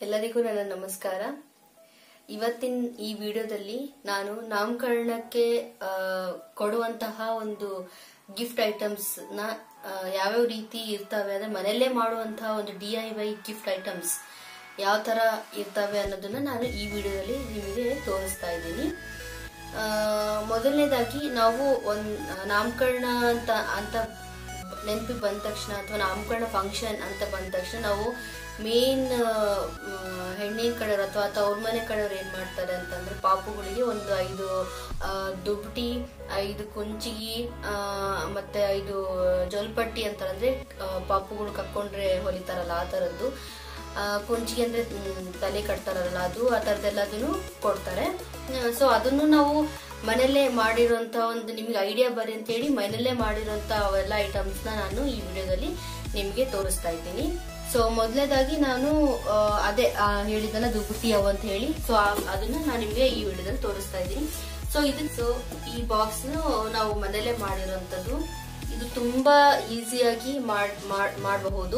ಎಲ್ಲರಿಗೂ ನನ್ನ ನಮಸ್ಕಾರ ಇವತ್ತಿನ ಈ ವಿಡಿಯೋದಲ್ಲಿ ನಾನು ನಾಮಕರಣಕ್ಕೆ ಆ, ಕೊಡುವಂತಹ ಒಂದು ಗಿಫ್ಟ್ ಐಟಮ್ಸ್ ನ ಆ, ಯಾವ್ಯಾವ ರೀತಿ ಇರ್ತವೆ ಅಂದ್ರೆ ಮನೆಯಲ್ಲೇ ಮಾಡುವಂತಹ ಒಂದು D I Y gift items ಯಾವ ತರ ಇರ್ತವೆ ಅನ್ನೋದನ್ನ ನಾನು ಈ ವಿಡಿಯೋದಲ್ಲಿ ನಿಮಗೆ ತೋರಿಸ್ತಾ ಇದ್ದೀನಿ ಆ, ಮೊದಲನೇದಾಗಿ ನಾವು ಒಂದ್ ನಾಮಕರಣ ಅಂತ ಅಂತ ನೆನಪಿಗೆ ಬಂದ ತಕ್ಷಣ ಅಥವಾ ನಾಮಕರಣ ಫಂಕ್ಷನ್ ಅಂತ ಬಂದ ತಕ್ಷಣ ನಾವು ಮೇನ್ ಹೆಣ್ಣಿನ ಕಡೆಯವರು ಅಥವಾ ತವ್ರ ಮನೆ ಕಡೆಯವ್ರು ಏನ್ ಮಾಡ್ತಾರೆ ಅಂತಂದ್ರೆ ಪಾಪುಗಳಿಗೆ ಒಂದು ಐದು ಆ, ದುಬ್ಟಿ ಐದು ಕುಂಚಿಗಿ ಆ, ಮತ್ತೆ ಐದು ಜೋಲ್ಪಟ್ಟಿ ಅಂತಾರಂದ್ರೆ ಆ, ಪಾಪುಗಳು ಕಕ್ಕೊಂಡ್ರೆ ಹೊಲಿತಾರಲ್ಲ ಆ ತರದ್ದು ಆ, ಕುಂಚಿಗೆ ಅಂದ್ರೆ ಮ್, ತಲೆ ಕಟ್ತಾರಲ್ಲ ಅದು ಆ ತರದೆಲ್ಲದನ್ನು ಕೊಡ್ತಾರೆ ಸೊ ಅದನ್ನು ನಾವು ಮನೆಯಲ್ಲೇ ಮಾಡಿರುವಂತ ಒಂದು ನಿಮ್ಗೆ ಐಡಿಯಾ ಬರಿ ಅಂತ ಹೇಳಿ ಮನೆಯಲ್ಲೇ ಮಾಡಿರುವಂತ ಅವೆಲ್ಲ ಐಟಮ್ಸ್ ನ ನಾನು ಈ ವಿಡಿಯೋದಲ್ಲಿ ನಿಮ್ಗೆ ತೋರಿಸ್ತಾ ಇದ್ದೀನಿ ಸೊ ಮೊದಲನೇದಾಗಿ ನಾನು ಆ, ಅದೇ ಆ, ಹೇಳಿದಲ್ಲ ದುಬುಟಿ ಅವು ಅಂತ ಹೇಳಿ ಸೊ ಅದನ್ನ ನಾನು ನಿಮ್ಗೆ ಈ ವಿಡಿಯೋದಲ್ಲಿ ತೋರಿಸ್ತಾ ಇದ್ದೀನಿ ಸೊ ಇದು ಸೊ ಈ ಬಾಕ್ಸ್ ನಾವು ಮನೆಯಲ್ಲೇ ಮಾಡಿರುವಂತದ್ದು ಇದು ತುಂಬಾ ಈಸಿಯಾಗಿ ಮಾಡಬಹುದು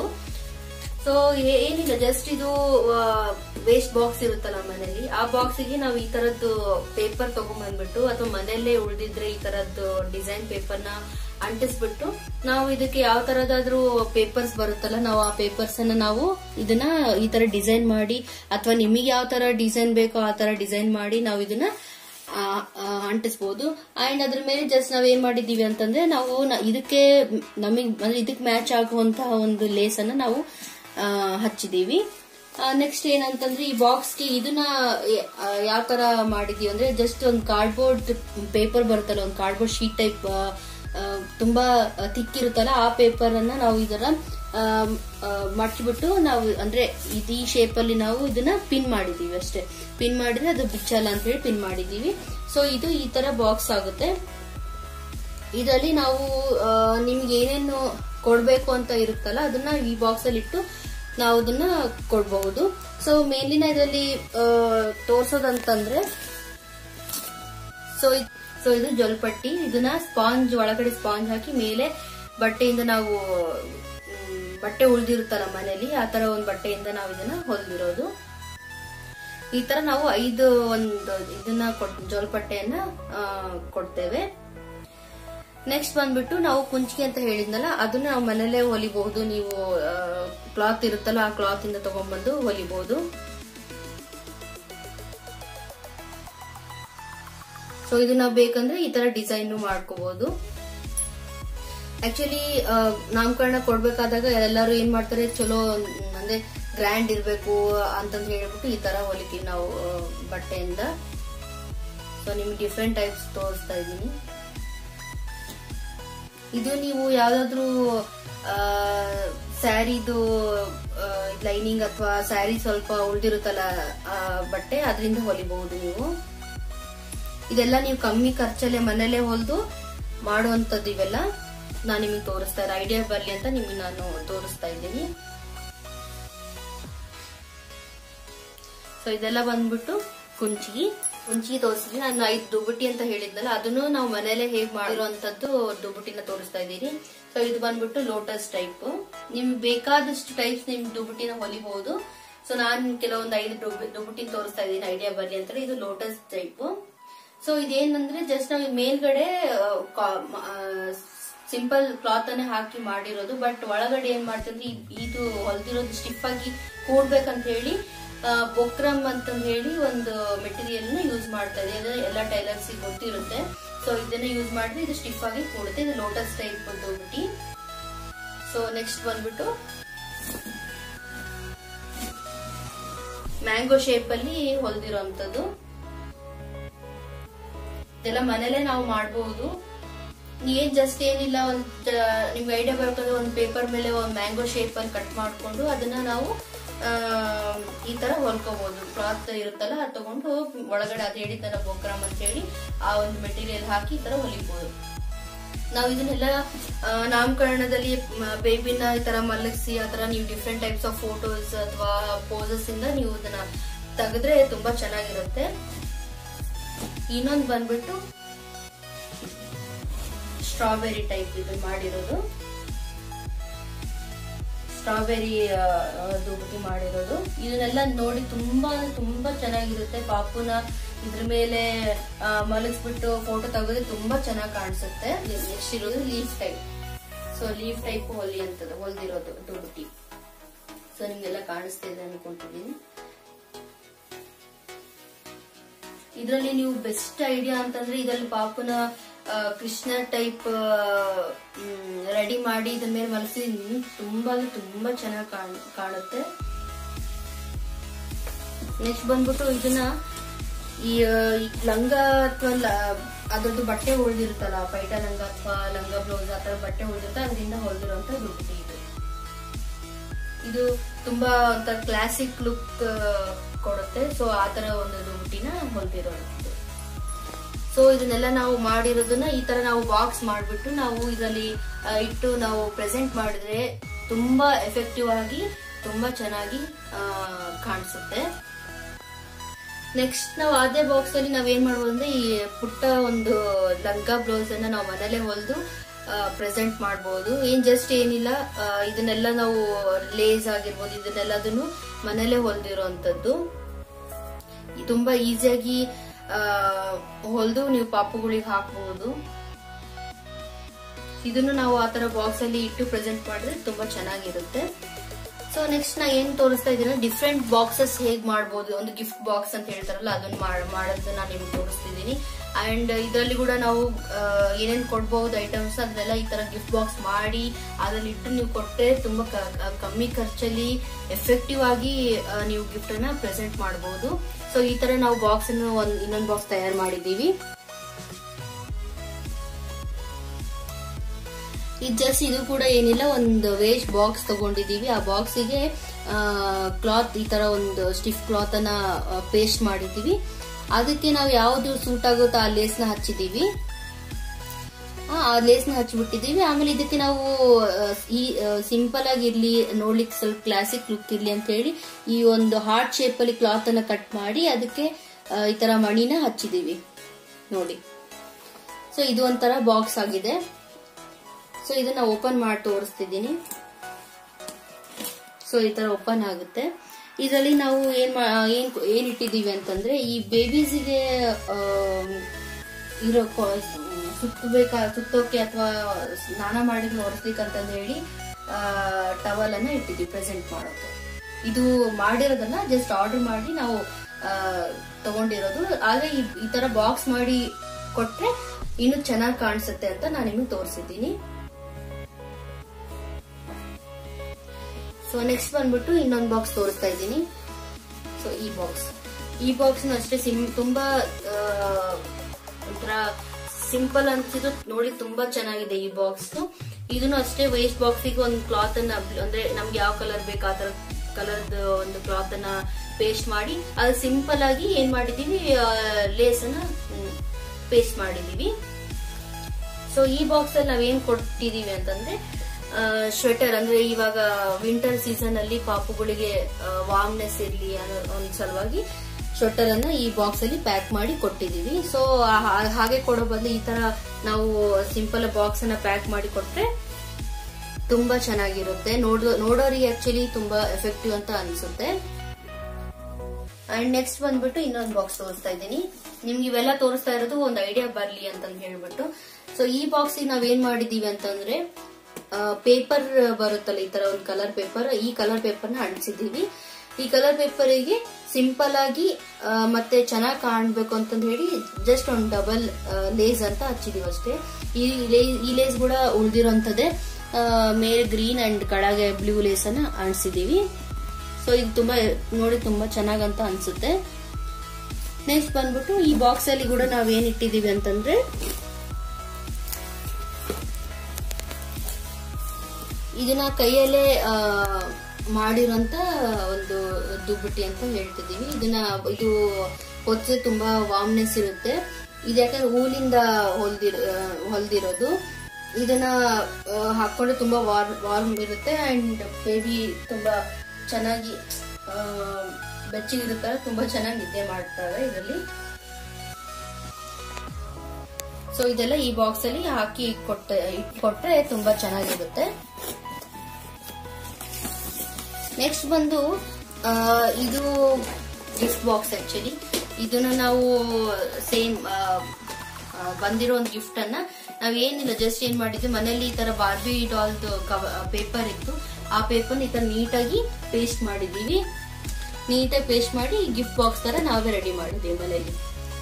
ಸೊ ಏನಿಲ್ಲ ಜಸ್ಟ್ ಇದು ವೇಸ್ಟ್ ಬಾಕ್ಸ್ ಇರುತ್ತಲ್ಲ ಮನೇಲಿ ಆ ಬಾಕ್ಸಿಗೆ ನಾವು ಈ ತರದ್ದು ಪೇಪರ್ ತಗೊಂಡ್ಬಂದ್ಬಿಟ್ಟು ಅಥವಾ ಮನೆಯಲ್ಲೇ ಉಳಿದಿದ್ರೆ ಈ ತರದ್ದು ಡಿಸೈನ್ ಪೇಪರ್ ನ ಅಂಟಿಸ್ಬಿಟ್ಟು ನಾವು ಇದಕ್ಕೆ ಯಾವ ತರದಾದ್ರೂ ಪೇಪರ್ಸ್ ಬರುತ್ತಲ್ಲ ನಾವು ಆ ಪೇಪರ್ಸ್ ಅನ್ನ ನಾವು ಇದನ್ನ ಈ ತರ ಡಿಸೈನ್ ಮಾಡಿ ಅಥವಾ ನಿಮಗೆ ಯಾವ ತರ ಡಿಸೈನ್ ಬೇಕೋ ಆ ತರ ಡಿಸೈನ್ ಮಾಡಿ ನಾವು ಇದನ್ನ ಆ, ಆ, ಅಂಟಿಸ್ಬೋದು ಅಂಡ್ ಅದ್ರ ಮೇಲೆ ಜಸ್ಟ್ ನಾವ್ ಏನ್ ಮಾಡಿದೀವಿ ಅಂತಂದ್ರೆ ನಾವು ನ- ಇದಕ್ಕೆ ನಮಗ್ ಅಂದ್ರೆ ಇದಕ್ಕೆ ಮ್ಯಾಚ್ ಆಗುವಂತಹ ಒಂದು ಲೇಸ್ ಅನ್ನ ನಾವು ಆ, ಹಚ್ಚಿದೀವಿ ನೆಕ್ಸ್ಟ್ ಏನಂತಂದ್ರೆ ಈ ಬಾಕ್ಸ್ಗೆ ಇದನ್ನ ಯಾವ ತರ ಮಾಡಿದೀವಿ ಅಂದ್ರೆ ಜಸ್ಟ್ ಒಂದು ಕಾರ್ಡ್ಬೋರ್ಡ್ ಪೇಪರ್ ಬರುತ್ತಲ್ಲ ಒಂದು ಕಾರ್ಡ್ಬೋರ್ಡ್ ಶೀಟ್ ಟೈಪ್ ತುಂಬಾ ಥಿಕ್ ಇರುತ್ತಲ್ಲ ಆ ಪೇಪರ್ ಅನ್ನ ನಾವು ಇದರ ಮಡ್ಚಿಬಿಟ್ಟು ನಾವು ಅಂದ್ರೆ ಇದು ಈ ಶೇಪ್ ಅಲ್ಲಿ ನಾವು ಇದನ್ನ ಪಿನ್ ಮಾಡಿದೀವಿ ಅಷ್ಟೇ ಪಿನ್ ಮಾಡಿದ್ರೆ ಅದು ಬಿಚ್ಚಲ್ಲ ಅಂತ ಹೇಳಿ ಪಿನ್ ಮಾಡಿದೀವಿ ಸೊ ಇದು ಈ ತರ ಬಾಕ್ಸ್ ಆಗುತ್ತೆ ಇದರಲ್ಲಿ ನಾವು ಆ, ನಿಮ್ಗೆ ಏನೇನು ಕೊಡ್ಬೇಕು ಅಂತ ಇರುತ್ತಲ್ಲ ಅದನ್ನ ಈ ಬಾಕ್ಸ್ ಅಲ್ಲಿ ಇಟ್ಟು ನಾವು ಅದನ್ನ ಕೊಡಬಹುದು ಸೊ ಮೇಲಿನ ಇದರಲ್ಲಿ ತೋರ್ಸೋದಂತಂದ್ರೆ ಸೊ ಸೊ ಇದು ಜೊಲ್ಪಟ್ಟಿ ಇದನ್ನ ಸ್ಪಾಂಜ್ ಒಳಗಡೆ ಸ್ಪಾಂಜ್ ಹಾಕಿ ಮೇಲೆ ಬಟ್ಟೆಯಿಂದ ನಾವು ಮ್, ಬಟ್ಟೆ ಉಳಿದಿರುತ್ತಲ್ಲ ಮನೆಯಲ್ಲಿ ಆ ತರ ಒಂದು ಬಟ್ಟೆಯಿಂದ ನಾವು ಇದನ್ನ ಹೊಲಿದಿರೋದು ಈ ತರ ನಾವು ಐದು ಒಂದು ಇದನ್ನ ಕೊಟ್ ಜೋಲ್ಪಟ್ಟೆಯನ್ನ ಆ, ಕೊಡ್ತೇವೆ ನೆಕ್ಸ್ಟ್ ಬಂದ್ಬಿಟ್ಟು ನಾವು ಕುಂಚಿಗೆ ಅಂತ ಹೇಳಿದ್ನಲ್ಲ ಅದನ್ನ ನಾವು ಮನೇಲೆ ಹೊಲಿಬಹುದು ನೀವು ಕ್ಲಾತ್ ಇರುತ್ತಲ್ಲ ಆ ಕ್ಲಾತ್ ಇಂದ ತಗೊಂಡ್ಬಂದು ಹೊಲಿಬಹುದು ಸೊ ಇದು ನಾವು ಬೇಕಂದ್ರೆ ಈ ತರ ಡಿಸೈನ್ ಮಾಡ್ಕೋಬಹುದು ಆಕ್ಚುಲಿ ನಾಮಕರಣ ಕೊಡ್ಬೇಕಾದಾಗ ಎಲ್ಲರೂ ಏನ್ ಮಾಡ್ತಾರೆ ಚಲೋ ಮ್, ಅಂದ್ರೆ ಗ್ರ್ಯಾಂಡ್ ಇರ್ಬೇಕು ಅಂತಂದ್ ಹೇಳ್ಬಿಟ್ಟು ಈ ತರ ಹೊಲಿತೀವಿ ನಾವು ಆ, ಬಟ್ಟೆಯಿಂದ ಸೊ ನಿಮ್ಗೆ ಡಿಫ್ರೆಂಟ್ ಟೈಪ್ಸ್ ತೋರಿಸ್ತಾ ಇದ್ದೀನಿ ಇದು ನೀವು ಯಾವ್ದಾದ್ರು ಸ್ಯಾರಿದು ಲೈನಿಂಗ್ ಅಥವಾ ಸ್ಯಾರಿ ಸ್ವಲ್ಪ ಉಳ್ದಿರುತ್ತಲ್ಲ ಆ, ಬಟ್ಟೆ ಅದರಿಂದ ಹೊಲಿಬಹುದು ನೀವು ಇದೆಲ್ಲ ನೀವು ಕಮ್ಮಿ ಖರ್ಚಲ್ಲೇ ಮನೇಲೆ ಹೊಲಿದು ಮಾಡುವಂತದ್ದು ಇವೆಲ್ಲ ನಾನು ನಿಮಗೆ ತೋರಿಸ್ತಾ ಇದ್ದೆ ಐಡಿಯಾ ಬರ್ಲಿ ಅಂತ ನಿಮಗೆ ನಾನು ತೋರಿಸ್ತಾ ಇದ್ದೀನಿ ಸೊ ಇದೆಲ್ಲ ಬಂದ್ಬಿಟ್ಟು ಕುಂಚಿಗಿ ಕುಂಚಿಗಿ ತೋರಿಸಿದ್ವಿ ನಾನು ಐದು ದುಬುಟಿ ಅಂತ ಹೇಳಿದ್ನಲ್ಲ ಅದನ್ನು ನಾವು ಮನೇಲೆ ಹೇಗ್ ಮಾಡಿರುವಂತದ್ದು ದುಬುಟಿನ ತೋರಿಸ್ತಾ ಇದ್ದೀನಿ ಸೊ ಇದು ಬಂದ್ಬಿಟ್ಟು ಲೋಟಸ್ ಟೈಪ್ ನಿಮ್ಗೆ ಬೇಕಾದಷ್ಟು ಟೈಪ್ಸ್ ನಿಮ್ ದುಬುಟಿನ ಹೊಲಿಬಹುದು ಸೊ ನಾನು ಕೆಲವೊಂದು ಐದು ದುಬು- ದುಬುಟಿನ ತೋರಿಸ್ತಾ ಇದ್ದೀನಿ ಐಡಿಯಾ ಬರ್ಲಿ ಅಂತ ಇದು ಲೋಟಸ್ ಟೈಪ್ ಸೊ ಇದೇನಂದ್ರೆ ಜಸ್ಟ್ ನಾವು ಮೇಲ್ಗಡೆ ಸಿಂಪಲ್ ಕ್ಲಾತ್ ಅನ್ನೇ ಹಾಕಿ ಮಾಡಿರೋದು ಬಟ್ ಒಳಗಡೆ ಏನ್ ಮಾಡ್ತಿದ್ರೆ ಇದ್- ಇದು ಹೊಲ್ದಿರೋದು ಸ್ಟಿಫ್ ಆಗಿ ಕೂಡ್ಬೇಕಂತ ಹೇಳಿ ಬೊಕ್ರಮ್ ಅಂತ ಹೇಳಿ ಒಂದು ಮೆಟೀರಿಯಲ್ ನ ಯೂಸ್ ಮಾಡ್ತಾ ಇದೆ ಇದು ಎಲ್ಲ ಟೈಲರ್ಸ್ ಗೊತ್ತಿರುತ್ತೆ ಸೊ ಇದನ್ನ ಯೂಸ್ ಮಾಡಿದ್ರೆ ಇದು ಸ್ಟಿಫ್ ಆಗಿ ಕೂಡುತ್ತೆ ಇದು ಲೋಟಸ್ ಟೈಪ್ ಹೋಗ್ಬಿಟ್ಟು ಸೊ ನೆಕ್ಸ್ಟ್ ಬಂದ್ಬಿಟ್ಟು ಮ್ಯಾಂಗೋ ಶೇಪ್ ಅಲ್ಲಿ ಹೊಲ್ದಿರೋಂಥದ್ದು ಇದೆಲ್ಲ ಮನೇಲೆ ನಾವು ಮಾಡಬಹುದು ಏನ್ ಜಸ್ಟ್ ಏನಿಲ್ಲ ಒಂದ್ ಜ- ನಿಮ್ಗೆ ಐಡಿಯಾ ಬರ್ತದೆ ಒಂದ್ ಪೇಪರ್ ಮೇಲೆ ಒಂದ್ ಮ್ಯಾಂಗೋ ಶೇಪ್ ಅಲ್ಲಿ ಕಟ್ ಮಾಡ್ಕೊಂಡು ಅದನ್ನ ನಾವು ಆ, ಈ ತರ ಹೊಲ್ಕೋಬಹುದು ಕ್ಲಾತ್ ಇರುತ್ತಲ್ಲ ಅದು ತಗೊಂಡು ಒಳಗಡೆ ಅದ್ ಹೇಳಿದ್ದಲ್ಲ ಬೋಕ್ರಾಮ್ ಅಂತ ಹೇಳಿ ಆ ಒಂದು ಮೆಟೀರಿಯಲ್ ಹಾಕಿ ಈ ತರ ಹೊಲಿಬಹುದು ನಾವು ಇದನ್ನೆಲ್ಲ ಆ, ನಾಮಕರಣದಲ್ಲಿ ಬೇಬಿನ ಈ ತರ ಮಲಗಿಸಿ ಆ ತರ ನೀವು ಡಿಫ್ರೆಂಟ್ ಟೈಪ್ಸ್ ಆಫ್ ಫೋಟೋಸ್ ಅಥವಾ ಪೋಸಸ್ ಇಂದ ನೀವು ಇದನ್ನ ತೆಗೆದ್ರೆ ತುಂಬಾ ಚೆನ್ನಾಗಿರುತ್ತೆ ಇನ್ನೊಂದು ಬಂದ್ಬಿಟ್ಟು ಸ್ಟ್ರಾಬೆರಿ ಟೈಪ್ ಇದು ಮಾಡಿರೋದು ಸ್ಟ್ರಾಬೆರಿ ದುಬುಟಿ ಮಾಡಿರೋದು ಇದನ್ನೆಲ್ಲ ನೋಡಿ ತುಂಬಾ ತುಂಬಾ ಚೆನ್ನಾಗಿರುತ್ತೆ ಪಾಪುನ ಇದ್ರ ಮೇಲೆ ಆ, ಮಲಗಿಸ್ಬಿಟ್ಟು ಫೋಟೋ ತೆಗೆದ್ರೆ ತುಂಬಾ ಚೆನ್ನಾಗಿ ಕಾಣಿಸುತ್ತೆ ನೆಕ್ಸ್ಟ್ ಇರೋದು leaf type so leaf type ಹೊಲಿ ಅಂತದ ಹೊಲ್ದಿರೋದು ದುಬುಟಿ ಸೊ ನಿಮ್ಗೆಲ್ಲ ಕಾಣಿಸ್ತಾ ಇದೆ ಅನ್ಕೊಂತಿದ್ದೀನಿ ಇದರಲ್ಲಿ ನೀವು ಬೆಸ್ಟ್ ಐಡಿಯಾ ಅಂತಂದ್ರೆ ಇದರಲ್ಲಿ ಪಾಪುನ ಆ, ಕೃಷ್ಣ ಟೈಪ್ ರೆಡಿ ಮಾಡಿ ಇದ್ರ ಮೇಲೆ ಮಲಸಿ ತುಂಬಾ ಅಂದ್ರೆ ತುಂಬಾ ಚೆನ್ನಾಗಿ ಕಾಣುತ್ತೆ ನೆಕ್ಸ್ಟ್ ಬಂದ್ಬಿಟ್ಟು ಇದನ್ನ ಈ ಆ, ಈ ಲಂಗ ಅಥವಾ ಅದ್ರದ್ದು ಬಟ್ಟೆ ಉಳಿದಿರುತ್ತಲ್ಲ ಪೈಟ ಲಂಗ ಅಥವಾ ಲಂಗ ಬ್ಲೌಸ್ ಆ ತರ ಬಟ್ಟೆ ಉಳಿದಿರುತ್ತೆ ಅದರಿಂದ ಹೊಲ್ದಿರುವಂತ ದುಡ್ಡು ಇದು ಇದು ತುಂಬಾ ಒಂಥರ ಕ್ಲಾಸಿಕ್ ಲುಕ್ ಕೊಡುತ್ತೆ ಸೊ ಆ ತರ ಒಂದು ದುಡ್ಡಿನ ಹೊಲ್ದಿರೋದು ಸೊ ಇದನ್ನೆಲ್ಲ ನಾವು ಮಾಡಿರೋದನ್ನ ಈ ತರ ನಾವು ಬಾಕ್ಸ್ ಮಾಡ್ಬಿಟ್ಟು ನಾವು ಇದರಲ್ಲಿ ಆ, ಇಟ್ಟು ನಾವು ಪ್ರೆಸೆಂಟ್ ಮಾಡಿದ್ರೆ ತುಂಬಾ ಎಫೆಕ್ಟಿವ್ ಆಗಿ ತುಂಬಾ ಚೆನ್ನಾಗಿ ಆ, ಕಾಣಿಸುತ್ತೆ ನೆಕ್ಸ್ಟ್ ನಾವು ಅದೇ ಬಾಕ್ಸ್ ಅಲ್ಲಿ ನಾವ್ ಏನ್ ಮಾಡ್ಬೋದು ಅಂದ್ರೆ ಈ ಪುಟ್ಟ ಒಂದು ಲಂಗ ಬ್ಲೌಸ್ ಅನ್ನ ನಾವು ಮನೇಲೆ ಹೊಲಿದು ಪ್ರೆಸೆಂಟ್ ಮಾಡ್ಬೋದು ಏನ್ ಜಸ್ಟ್ ಏನಿಲ್ಲ ಆ, ಇದನ್ನೆಲ್ಲ ನಾವು ಲೇಸ್ ಆಗಿರ್ಬೋದು ಇದನ್ನೆಲ್ಲದನ್ನು ಮನೇಲೆ ಹೊಲ್ದಿರೋಂಥದ್ದು ತುಂಬಾ ಈಸಿಯಾಗಿ ಹೊಲ್ದು ನೀವು ಪಾಪುಗಳಿಗೆ ಹಾಕಬಹುದು ಇದನ್ನು ನಾವು ಆ ತರ ಬಾಕ್ಸ್ ಅಲ್ಲಿ ಇಟ್ಟು ಪ್ರೆಸೆಂಟ್ ಮಾಡಿದ್ರೆ ತುಂಬಾ ಚೆನ್ನಾಗಿರುತ್ತೆ ಸೊ ನೆಕ್ಸ್ಟ್ ನಾ ಏನ್ ತೋರಿಸ್ತಾ ಇದ್ದೀನಿ ಡಿಫ್ರೆಂಟ್ ಬಾಕ್ಸಸ್ ಹೇಗ್ ಮಾಡ್ಬೋದು ಒಂದು ಗಿಫ್ಟ್ ಬಾಕ್ಸ್ ಅಂತ ಹೇಳ್ತಾರಲ್ಲ ಅದನ್ನ ಮಾಡ್- ಮಾಡೋದನ್ನ ನಾನು ನಿಮ್ಗೆ ತೋರಿಸ್ತಿದ್ದೀನಿ ಅಂಡ್ ಇದರಲ್ಲಿ ಕೂಡ ನಾವು ಆ, ಏನೇನ್ ಕೊಡ್ಬಹುದು ಐಟಮ್ಸ್ ಅದನ್ನೆಲ್ಲ ಈ ತರ ಗಿಫ್ಟ್ ಬಾಕ್ಸ್ ಮಾಡಿ ಅದ್ರಲ್ಲಿ ಇಟ್ಟು ನೀವು ಕೊಟ್ಟರೆ ತುಂಬಾ ಕ- ಕ- ಕಮ್ಮಿ ಖರ್ಚಲ್ಲಿ ಎಫೆಕ್ಟಿವ್ ಆಗಿ ಆ, ನೀವು ಗಿಫ್ಟ್ ಅನ್ನ ಪ್ರೆಸೆಂಟ್ ಮಾಡಬಹುದು ಸೊ ಈ ತರ ನಾವು ಬಾಕ್ಸ್ ಅನ್ನು ಒಂದ್ ಇನ್ನೊಂದು ಬಾಕ್ಸ್ ತಯಾರು ಮಾಡಿದೀವಿ ಇದು ಜಸ್ಟ್ ಇದು ಕೂಡ ಏನಿಲ್ಲ ಒಂದು ವೇಸ್ಟ್ ಬಾಕ್ಸ್ ತಗೊಂಡಿದೀವಿ ಆ ಬಾಕ್ಸಿಗೆ ಕ್ಲಾತ್ ಈ ತರ ಒಂದು ಸ್ಟಿಫ್ ಕ್ಲಾತ್ ಅನ್ನ ಪೇಸ್ಟ್ ಮಾಡಿದೀವಿ ಅದಕ್ಕೆ ನಾವು ಯಾವ್ದು ಸೂಟ್ ಆಗುತ್ತೋ ಆ ಲೇಸ್ ನ ಹಚ್ಚಿದೀವಿ ಆ, ಆ ಲೇಸ್ ನ ಹಚ್ಚಿಬಿಟ್ಟಿದೀವಿ ಆಮೇಲೆ ಇದಕ್ಕೆ ನಾವು ಆ, ಈ ಸಿಂಪಲ್ ಆಗಿ ಇರ್ಲಿ ನೋಡ್ಲಿಕ್ಕೆ ಸ್ವಲ್ಪ ಕ್ಲಾಸಿಕ್ ಲುಕ್ ಇರ್ಲಿ ಅಂತ ಹೇಳಿ ಈ ಒಂದು ಹಾರ್ಟ್ ಶೇಪ್ ಅಲ್ಲಿ ಕ್ಲಾತ್ ಅನ್ನ ಕಟ್ ಮಾಡಿ ಅದಕ್ಕೆ ಆ, ಈ ತರ ಮಣಿನ ಹಚ್ಚಿದೀವಿ ನೋಡಿ ಸೊ ಇದು ಒಂಥರ ಬಾಕ್ಸ್ ಆಗಿದೆ ಸೊ ಇದನ್ನ ಓಪನ್ ಮಾಡಿ ತೋರಿಸ್ತಿದ್ದೀನಿ ಸೊ ಈ ತರ ಓಪನ್ ಆಗುತ್ತೆ ಇದರಲ್ಲಿ ನಾವು ಏನ್ ಮಾ- ಏನ್ ಏನ್ ಇಟ್ಟಿದೀವಿ ಅಂತಂದ್ರೆ ಈ ಬೇಬೀಸಿಗೆ ಇರೋ ಕೊ- ಸುತ್ತಬೇಕಾ ಸುತ್ತೋಕೆ ಅಥವಾ ಸ್ನಾನ ಮಾಡಿ ನೋಡಿಸ್ಬೇಕಂತಂದು ಹೇಳಿ ಟವಲ್ ಅನ್ನ ಇಟ್ಟಿದ್ವಿ ಪ್ರೆಸೆಂಟ್ ಮಾಡೋಕೆ ಇದು ಮಾಡಿರೋದನ್ನ ಜಸ್ಟ್ ಆರ್ಡರ್ ಮಾಡಿ ನಾವು ಆ, ತಗೊಂಡಿರೋದು ಆದ್ರೆ ಈ ಈ ತರ ಬಾಕ್ಸ್ ಮಾಡಿ ಕೊಟ್ರೆ ಇನ್ನು ಚೆನ್ನಾಗಿ ಕಾಣಿಸುತ್ತೆ ಅಂತ ನಾನು ನಿಮಗೆ ತೋರಿಸಿದ್ದೀನಿ ಸೊ ನೆಕ್ಸ್ಟ್ ಬಂದ್ಬಿಟ್ಟು ಇನ್ನೊಂದು ಬಾಕ್ಸ್ ತೋರಿಸ್ತಾ ಇದ್ದೀನಿ ಸೊ ಈ ಬಾಕ್ಸ್ ಈ ಬಾಕ್ಸ್ ಅಷ್ಟೇ ಸಿಂ ತುಂಬಾ ಆ, ಒಂಥರ ಸಿಂಪಲ್ ಅನ್ಸಿದ್ದು ನೋಡಿ ತುಂಬಾ ಚೆನ್ನಾಗಿದೆ ಈ ಬಾಕ್ಸ್ ಇದನ್ನು ಅಷ್ಟೇ ವೇಸ್ಟ್ ಬಾಕ್ಸಿಗೆ ಒಂದು ಕ್ಲಾತ್ ಅನ್ನ ಅಂದ್ರೆ ನಮ್ಗೆ ಯಾವ ಕಲರ್ ಬೇಕು ಆ ತರ ಕಲರ್ದ ಒಂದು ಕ್ಲಾತ್ ಅನ್ನ ಪೇಸ್ಟ್ ಮಾಡಿ ಅದು ಸಿಂಪಲ್ ಆಗಿ ಏನ್ ಮಾಡಿದೀವಿ ಲೇಸ್ ಅನ್ನ ಪೇಸ್ಟ್ ಮಾಡಿದೀವಿ ಸೊ ಈ ಬಾಕ್ಸ್ ಅಲ್ಲಿ ನಾವೇನ್ ಕೊಟ್ಟಿದೀವಿ ಅಂತಂದ್ರೆ ಸ್ವೆಟರ್ ಅಂದ್ರೆ ಇವಾಗ ವಿಂಟರ್ ಸೀಸನ್ ಅಲ್ಲಿ ಪಾಪುಗಳಿಗೆ ವಾರ್ಮ್ನೆಸ್ ಇರ್ಲಿ ಅನ್ನೋ ಒಂದ್ ಸಲುವಾಗಿ ಸ್ವೆಟರ್ ಅನ್ನ ಈ ಬಾಕ್ಸ್ ಅಲ್ಲಿ ಪ್ಯಾಕ್ ಮಾಡಿ ಕೊಟ್ಟಿದೀವಿ ಸೊ ಹಾಗೆ ಕೊಡೋ ಬದಲು ಈ ತರ ನಾವು ಸಿಂಪಲ್ ಬಾಕ್ಸ್ ಅನ್ನ ಪ್ಯಾಕ್ ಮಾಡಿ ಕೊಟ್ರೆ ತುಂಬಾ ಚೆನ್ನಾಗಿರುತ್ತೆ ನೋಡೋ ನೋಡೋರಿಗೆ ಆಕ್ಚುಲಿ ತುಂಬಾ ಎಫೆಕ್ಟಿವ್ ಅಂತ ಅನ್ಸುತ್ತೆ ಅಂಡ್ ನೆಕ್ಸ್ಟ್ ಬಂದ್ಬಿಟ್ಟು ಇನ್ನೊಂದು ಬಾಕ್ಸ್ ತೋರಿಸ್ತಾ ಇದ್ದೀನಿ ನಿಮ್ಗೆ ಇವೆಲ್ಲ ತೋರಿಸ್ತಾ ಇರೋದು ಒಂದು ಐಡಿಯಾ ಬರ್ಲಿ ಅಂತ ಹೇಳ್ಬಿಟ್ಟು ಸೊ ಈ ಬಾಕ್ಸ್ ನಾವೇನ್ ಮಾಡಿದೀವಿ ಅಂತಂದ್ರೆ ಪೇಪರ್ ಬರುತ್ತಲ್ಲ ಈ ತರ ಒಂದು ಕಲರ್ ಪೇಪರ್ ಈ ಕಲರ್ ಪೇಪರ್ ನ ಅಂಟಿಸಿದೀವಿ ಈ ಕಲರ್ ಪೇಪರಿಗೆ ಸಿಂಪಲ್ ಆಗಿ ಆ, ಮತ್ತೆ ಚೆನ್ನಾಗಿ ಕಾಣ್ಬೇಕು ಅಂತಂದ್ ಹೇಳಿ ಜಸ್ಟ್ ಒಂದು ಡಬಲ್ ಲೇಸ್ ಅಂತ ಹಚ್ಚಿದೀವಿ ಅಷ್ಟೇ ಈ ಲೇ- ಈ ಲೇಸ್ ಕೂಡ ಉಳ್ದಿರೋಂಥದ್ದೇ ಆ, ಮೇಲೆ ಗ್ರೀನ್ ಅಂಡ್ ಕೆಳಗೆ ಬ್ಲೂ ಲೇಸ್ ಅನ್ನ ಅಂಟಿಸಿದೀವಿ ಸೊ ಇದು ತುಂಬಾ ನೋಡಿ ತುಂಬಾ ಚೆನ್ನಾಗಂತ ಅನ್ಸುತ್ತೆ ನೆಕ್ಸ್ಟ್ ಬಂದ್ಬಿಟ್ಟು ಈ ಬಾಕ್ಸ್ ಅಲ್ಲಿ ಕೂಡ ನಾವೇನ್ ಇಟ್ಟಿದೀವಿ ಅಂತಂದ್ರೆ ಇದನ್ನ ಕೈಯಲ್ಲೇ ಆ, ಮಾಡಿರೋಂತ ಒಂದು ದುಬ್ಬಟ್ಟಿ ಅಂತ ಹೇಳ್ತಿದೀವಿ ಇದನ್ನ ಇದು ಹೊಚ್ಚೆ ತುಂಬಾ ವಾಮ್ನೆಸ್ ಇರುತ್ತೆ ಇದು ಯಾಕಂದ್ರೆ ಹೂಲಿಂದ ಹೊಲ್ದಿರ ಹೊಲ್ದಿರೋದು ಇದನ್ನ ಆ, ಹಾಕೊಂಡ್ರೆ ತುಂಬಾ ವಾರ್ಮ್ ವಾರ್ಮ್ ಇರುತ್ತೆ ಅಂಡ್ ಬೇಬಿ ತುಂಬಾ ಚೆನ್ನಾಗಿ ಆ, ಬೆಚ್ಚಗಿರುತ್ತಲ್ಲ ತುಂಬಾ ಚೆನ್ನಾಗಿ ನಿದ್ದೆ ಮಾಡ್ತಾರೆ ಇದರಲ್ಲಿ ಸೊ ಇದೆಲ್ಲ ಈ ಬಾಕ್ಸ್ ಅಲ್ಲಿ ಹಾಕಿ ಕೊಟ್ಟ ಕೊಟ್ರೆ ತುಂಬಾ ಚೆನ್ನಾಗಿರುತ್ತೆ ನೆಕ್ಸ್ಟ್ ಬಂದು ಆ, ಇದು ಗಿಫ್ಟ್ ಬಾಕ್ಸ್ ಆಕ್ಚುಲಿ ಇದನ್ನ ನಾವು ಸೇಮ್ ಬಂದಿರೋ ಒಂದು ಗಿಫ್ಟ್ ಅನ್ನ ನಾವ್ ಏನಿಲ್ಲ ಜಸ್ಟ್ ಏನ್ ಮಾಡಿದ್ವಿ ಮನೇಲಿ ಈ ತರ ಬಾರ್ಬಿ ಡಾಲ್ದು ಪೇಪರ್ ಇತ್ತು ಆ ಪೇಪರ್ ಈ ತರ ನೀಟಾಗಿ ಪೇಸ್ಟ್ ಮಾಡಿದೀವಿ ನೀಟಾಗಿ ಪೇಸ್ಟ್ ಮಾಡಿ ಗಿಫ್ಟ್ ಬಾಕ್ಸ್ ತರ ನಾವೇ ರೆಡಿ ಮಾಡಿದ್ದೀವಿ ಮನೇಲಿ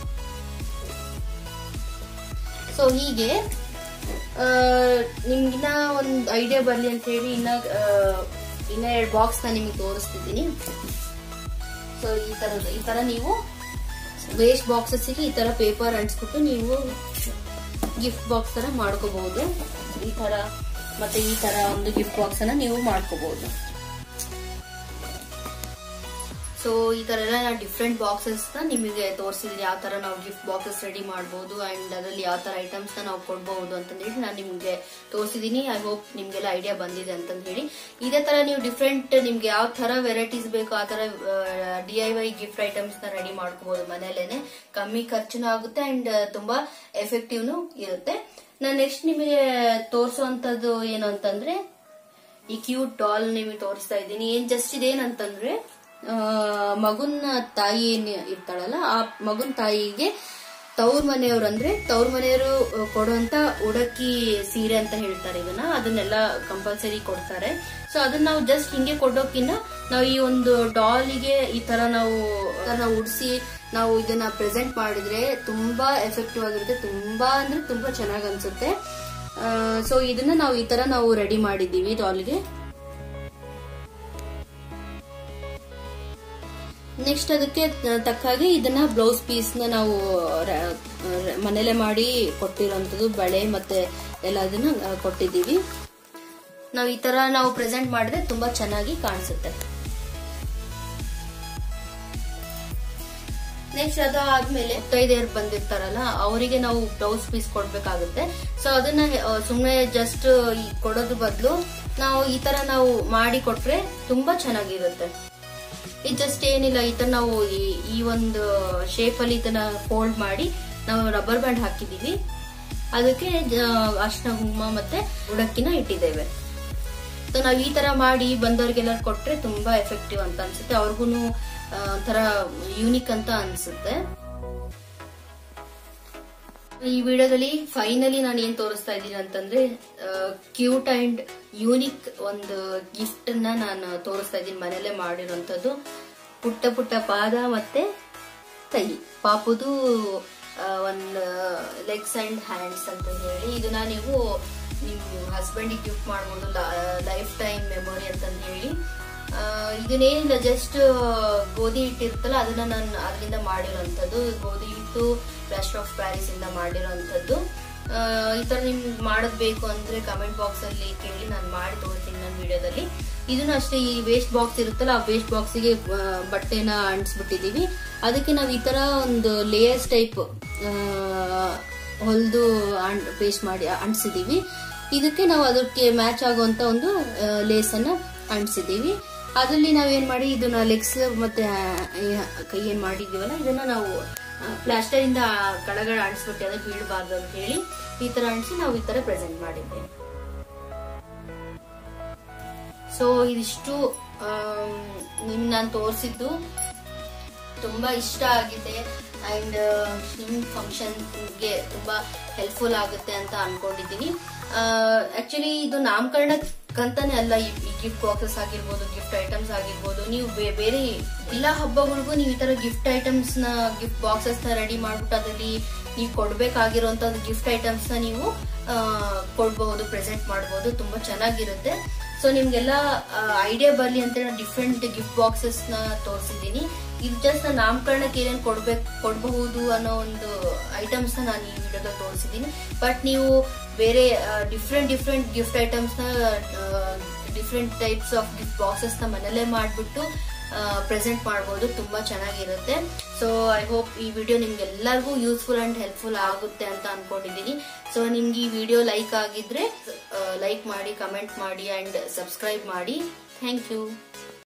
ಸೊ ಹೀಗೆ ಆ, ನಿಮ್ಗಿನ್ನ ಒಂದು ಐಡಿಯಾ ಬರ್ಲಿ ಅಂತ ಹೇಳಿ ಇನ್ನ ಆ, ಇನ್ನ ಎರಡು ಬಾಕ್ಸ್ ನ ನಿಮಗೆ ತೋರಿಸ್ತಿದ್ದೀನಿ ಸೊ ಈ ತರದ ಈ ತರ ನೀವು ವೇಸ್ಟ್ ಬಾಕ್ಸಸ್ ಈ ತರ ಪೇಪರ್ ಅಂಟಿಸ್ಬಿಟ್ಟು ನೀವು ಗಿಫ್ಟ್ ಬಾಕ್ಸ್ ತರ ಮಾಡ್ಕೋಬಹುದು ಈ ತರ ಮತ್ತೆ ಈ ತರ ಒಂದು ಗಿಫ್ಟ್ ಬಾಕ್ಸ್ ಅನ್ನ ನೀವು ಮಾಡ್ಕೋಬಹುದು ಸೊ ಈ ತರ ಎಲ್ಲ ನಾವು ಡಿಫ್ರೆಂಟ್ ಬಾಕ್ಸಸ್ ನ ನಿಮಗೆ ತೋರಿಸಿದ್ದೀನಿ ಯಾವ ತರ ನಾವು ಗಿಫ್ಟ್ ಬಾಕ್ಸಸ್ ರೆಡಿ ಮಾಡಬಹುದು ಅಂಡ್ ಅದರಲ್ಲಿ ಯಾವ ತರ ಐಟಮ್ಸ್ ನ ನಾವು ಕೊಡಬಹುದು ಅಂತ ಹೇಳಿ ನಾನು ನಿಮ್ಗೆ ತೋರಿಸಿದೀನಿ ಐ ಹೋಪ್ ನಿಮ್ಗೆಲ್ಲ ಐಡಿಯಾ ಬಂದಿದೆ ಅಂತ ಹೇಳಿ ಇದೇ ತರ ನೀವು ಡಿಫ್ರೆಂಟ್ ನಿಮ್ಗೆ ಯಾವ ತರ ವೆರೈಟೀಸ್ ಬೇಕು ಆ ತರ D I Y gift items ನ ರೆಡಿ ಮಾಡ್ಕೋಬಹುದು ಮನೇಲೇನೆ ಕಮ್ಮಿ ಖರ್ಚುನೂ ಆಗುತ್ತೆ ಅಂಡ್ ತುಂಬಾ ಎಫೆಕ್ಟಿವ್ನು ಇರುತ್ತೆ ನಾನು ನೆಕ್ಸ್ಟ್ ನಿಮಗೆ ತೋರಿಸುವಂತದ್ದು ಏನು ಅಂತಂದ್ರೆ ಈ ಕ್ಯೂಟ್ ಡಾಲ್ ನಿಮಗೆ ತೋರಿಸ್ತಾ ಇದ್ದೀನಿ ಏನ್ ಜಸ್ಟ್ ಇದೇನಂತಂದ್ರೆ ಆ, ಮಗುನ ತಾಯಿ ಏನ್ ಇರ್ತಾಳಲ್ಲ ಆ ಮಗುನ ತಾಯಿಗೆ ತವ್ರ ಮನೆಯವ್ರು ಅಂದ್ರೆ ತವ್ರ ಮನೆಯವರು ಕೊಡುವಂತ ಉಡಕ್ಕಿ ಸೀರೆ ಅಂತ ಹೇಳ್ತಾರೆ ಇದನ್ನ ಅದನ್ನೆಲ್ಲ ಕಂಪಲ್ಸರಿ ಕೊಡ್ತಾರೆ ಸೊ ಅದನ್ನ ನಾವು ಜಸ್ಟ್ ಹಿಂಗೆ ಕೊಡೋಕಿನ್ನ ನಾವು ಈ ಒಂದು ಡಾಲಿಗೆ ಈ ತರ ನಾವು ನಾವು ಉಡಿಸಿ ನಾವು ಇದನ್ನ ಪ್ರೆಸೆಂಟ್ ಮಾಡಿದ್ರೆ ತುಂಬಾ ಎಫೆಕ್ಟಿವ್ ಆಗಿರುತ್ತೆ ತುಂಬಾ ಅಂದ್ರೆ ತುಂಬಾ ಚೆನ್ನಾಗ್ ಅನ್ಸುತ್ತೆ ಸೊ ಇದನ್ನ ನಾವು ಈ ತರ ನಾವು ರೆಡಿ ಮಾಡಿದೀವಿ ಡಾಲ್ಗೆ ನೆಕ್ಸ್ಟ್ ಅದಕ್ಕೆ ತಕ್ಕ ಹಾಗೆ ಇದನ್ನ ಬ್ಲೌಸ್ ಪೀಸ್ ನ ನಾವು ರ- ರ- ಮನೇಲೆ ಮಾಡಿ ಕೊಟ್ಟಿರೋಂಥದ್ದು ಬಳೆ ಮತ್ತೆ ಎಲ್ಲದನ್ನ ಆ, ಕೊಟ್ಟಿದ್ದೀವಿ ನಾವು ಈ ತರ ನಾವು ಪ್ರೆಸೆಂಟ್ ಮಾಡಿದ್ರೆ ತುಂಬಾ ಚೆನ್ನಾಗಿ ಕಾಣಿಸುತ್ತೆ ನೆಕ್ಸ್ಟ್ ಅದಾದ್ಮೇಲೆ ಮುತ್ತೈದೆಯರು ಬಂದಿರ್ತಾರಲ್ಲ ಅವರಿಗೆ ನಾವು ಬ್ಲೌಸ್ ಪೀಸ್ ಕೊಡ್ಬೇಕಾಗುತ್ತೆ ಸೊ ಅದನ್ನ ಸುಮ್ಮನೆ ಜಸ್ಟ್ ಕೊಡೋದ್ರ ಬದಲು ನಾವು ಈ ತರ ನಾವು ಮಾಡಿ ಕೊಟ್ರೆ ತುಂಬಾ ಚೆನ್ನಾಗಿರುತ್ತೆ ಇದು ಜಸ್ಟ್ ಏನಿಲ್ಲ ಈ ತರ ನಾವು ಈ- ಈ ಒಂದು ಶೇಪ್ ಅಲ್ಲಿ ಇದನ್ನ ಫೋಲ್ಡ್ ಮಾಡಿ ನಾವು ರಬ್ಬರ್ ಬ್ಯಾಂಡ್ ಹಾಕಿದೀವಿ ಅದಕ್ಕೆ ಅರ್ಶಿನ ಕುಂಕುಮ ಮತ್ತೆ ಉಡಕ್ಕಿನ ಇಟ್ಟಿದ್ದೇವೆ ಸೊ ನಾವ್ ಈ ತರ ಮಾಡಿ ಬಂದವ್ರಿಗೆಲ್ಲ ಕೊಟ್ರೆ ತುಂಬಾ ಎಫೆಕ್ಟಿವ್ ಅಂತ ಅನ್ಸುತ್ತೆ ಅವ್ರಿಗೂ ಒಂಥರ ಯೂನಿಕ್ ಅಂತ ಅನ್ಸುತ್ತೆ ಈ ವಿಡಿಯೋದಲ್ಲಿ ಫೈನಲಿ ನಾನು ಏನ್ ತೋರಿಸ್ತಾ ಇದ್ದೀನಿ ಅಂತಂದ್ರೆ ಕ್ಯೂಟ್ ಅಂಡ್ ಯೂನಿಕ್ ಒಂದು ಗಿಫ್ಟ್ ನ ನಾನು ತೋರಿಸ್ತಾ ಇದ್ದೀನಿ ಮನೇಲೆ ಮಾಡಿರೋಂಥದ್ದು ಪುಟ್ಟ ಪುಟ್ಟ ಪಾದ ಮತ್ತೆ ಕೈ ಪಾಪುದು ಆ, ಒಂದು ಲೆಗ್ಸ್ ಅಂಡ್ ಹ್ಯಾಂಡ್ಸ್ ಅಂತ ಹೇಳಿ ಇದನ್ನ ನೀವು ನಿಮ್ಮ ಹಸ್ಬೆಂಡಿಗೆ ಗಿಫ್ಟ್ ಮಾಡ್ಬೋದು ಲೈಫ್ ಟೈಮ್ ಮೆಮೊರಿ ಅಂತಂದು ಹೇಳಿ ಆ, ಇದನ್ನೇನಿಲ್ಲ ಜಸ್ಟ್ ಗೋಧಿ ಹಿಟ್ಟಿರುತ್ತಲ್ಲ ಅದನ್ನ ನಾನು ಅದರಿಂದ ಮಾಡಿರೋಂಥದ್ದು ಗೋಧಿ ಹಿಟ್ಟು ಪ್ಲಾಸ್ಟರ್ ಆಫ್ ಪ್ಯಾರಿಸ್ ಇಂದ ಮಾಡಿರೋಂಥದ್ದು ಆ, ಈ ತರ ನಿಮ್ಗೆ ಮಾಡೋದ್ ಬೇಕು ಅಂದ್ರೆ ಕಮೆಂಟ್ ಬಾಕ್ಸ್ ಅಲ್ಲಿ ಕೇಳಿ ನಾನು ಮಾಡಿ ತೋರಿಸ್ತೀನಿ ನನ್ನ ವಿಡಿಯೋದಲ್ಲಿ ಇದನ್ನು ಅಷ್ಟೇ ಈ ವೇಸ್ಟ್ ಬಾಕ್ಸ್ ಇರುತ್ತಲ್ಲ ಆ ವೇಸ್ಟ್ ಬಾಕ್ಸಿಗೆ ಬಟ್ಟೆನ ಅಂಟಿಸ್ಬಿಟ್ಟಿದೀವಿ ಅದಕ್ಕೆ ನಾವು ಈ ತರ ಒಂದು ಲೇಯರ್ಸ್ ಟೈಪ್ ಹೊಲ್ದು ಪೇಸ್ಟ್ ಮಾಡಿ ಅಂಟಿಸಿದೀವಿ ಇದಕ್ಕೆ ನಾವು ಅದಕ್ಕೆ ಮ್ಯಾಚ್ ಆಗುವಂತ ಒಂದು ಲೇಸ್ ಅನ್ನ ಅಂಟಿಸಿದೀವಿ ಅದರಲ್ಲಿ ನಾವೇನ್ ಮಾಡಿ ಇದನ್ನ ಲೆಗ್ಸ್ ಮತ್ತೆ ಆ, ಈ ಕೈ ಏನ್ ಮಾಡಿದೀವಲ್ಲ ಇದನ್ನ ನಾವು ಪ್ಲಾಸ್ಟರ್ ಇಂದ ಕೆಳಗಡೆ ಅಂಟಿಸ್ಬಿಟ್ಟು ಅದಕ್ಕೆ ಬೀಳಬಾರ್ದು ಅಂತ ಹೇಳಿ ಈ ತರ ಅಂಟಿಸಿ ನಾವು ಈ ತರ ಪ್ರೆಸೆಂಟ್ ಮಾಡಿದ್ದೇವೆ ಸೊ ಇದಿಷ್ಟು ನಿಮ್ ನಾನು ತೋರಿಸಿದ್ದು ತುಂಬಾ ಇಷ್ಟ ಆಗಿದೆ ಅಂಡ್ ನಿಮ್ ಫಂಕ್ಷನ್ಗೆ ತುಂಬಾ ಹೆಲ್ಪ್ಫುಲ್ ಆಗುತ್ತೆ ಅಂತ ಅನ್ಕೊಂಡಿದ್ದೀನಿ ಆಕ್ಚುಲಿ ಇದು ನಾಮಕರಣಕ್ಕಂತಾನೆ ಅಲ್ಲ ಈ ಗಿಫ್ಟ್ ಬಾಕ್ಸಸ್ ಆಗಿರ್ಬೋದು ಗಿಫ್ಟ್ ಐಟಮ್ಸ್ ಆಗಿರ್ಬೋದು ನೀವು ಬೇ- ಬೇರೆ ಎಲ್ಲಾ ಹಬ್ಬಗಳಿಗೂ ನೀವು ಈ ತರ ಗಿಫ್ಟ್ ಐಟಮ್ಸ್ ನ ಗಿಫ್ಟ್ ಬಾಕ್ಸಸ್ ನ ರೆಡಿ ಮಾಡ್ಬಿಟ್ಟು ಅದರಲ್ಲಿ ನೀವು ಕೊಡ್ಬೇಕಾಗಿರುವಂತ ಗಿಫ್ಟ್ ಐಟಮ್ಸ್ ನ ನೀವು ಆ, ಕೊಡ್ಬಹುದು ಪ್ರೆಸೆಂಟ್ ಮಾಡಬಹುದು ತುಂಬಾ ಚೆನ್ನಾಗಿರುತ್ತೆ ಸೊ ನಿಮ್ಗೆಲ್ಲ ಐಡಿಯಾ ಬರ್ಲಿ ಅಂತ ನಾನು ಡಿಫ್ರೆಂಟ್ ಗಿಫ್ಟ್ ಬಾಕ್ಸಸ್ ನ ತೋರಿಸಿದ್ದೀನಿ ಇದು ಜಸ್ಟ್ ನಾಮಕರಣಕ್ಕೆ ಏನೇನು ಕೊಡ್ಬೇಕು ಕೊಡಬಹುದು ಅನ್ನೋ ಒಂದು ಐಟಮ್ಸ್ ನ ನಾನು ಈ ವಿಡಿಯೋದಲ್ಲಿ ತೋರಿಸಿದ್ದೀನಿ ಬಟ್ ನೀವು ಬೇರೆ ಡಿಫ್ರೆಂಟ್ ಡಿಫ್ರೆಂಟ್ ಗಿಫ್ಟ್ ಐಟಮ್ಸ್ ನ different types of gift boxes ನ ಮನೇಲೆ ಮಾಡ್ಬಿಟ್ಟು ಪ್ರೆಸೆಂಟ್ ಮಾಡ್ಬೋದು ತುಂಬಾ ಚೆನ್ನಾಗಿರುತ್ತೆ ಸೊ ಐ ಹೋಪ್ ಈ ವಿಡಿಯೋ ನಿಮ್ಗೆ ಎಲ್ಲರಿಗೂ ಯೂಸ್ಫುಲ್ ಅಂಡ್ ಹೆಲ್ಪ್ಫುಲ್ ಆಗುತ್ತೆ ಅಂತ ಅನ್ಕೊಂಡಿದ್ದೀನಿ ಸೊ ನಿಮ್ಗೆ ಈ ವಿಡಿಯೋ ಲೈಕ್ ಆಗಿದ್ರೆ ಲೈಕ್ ಮಾಡಿ ಕಮೆಂಟ್ ಮಾಡಿ ಅಂಡ್ ಸಬ್ಸ್ಕ್ರೈಬ್ ಮಾಡಿ ಥ್ಯಾಂಕ್ ಯು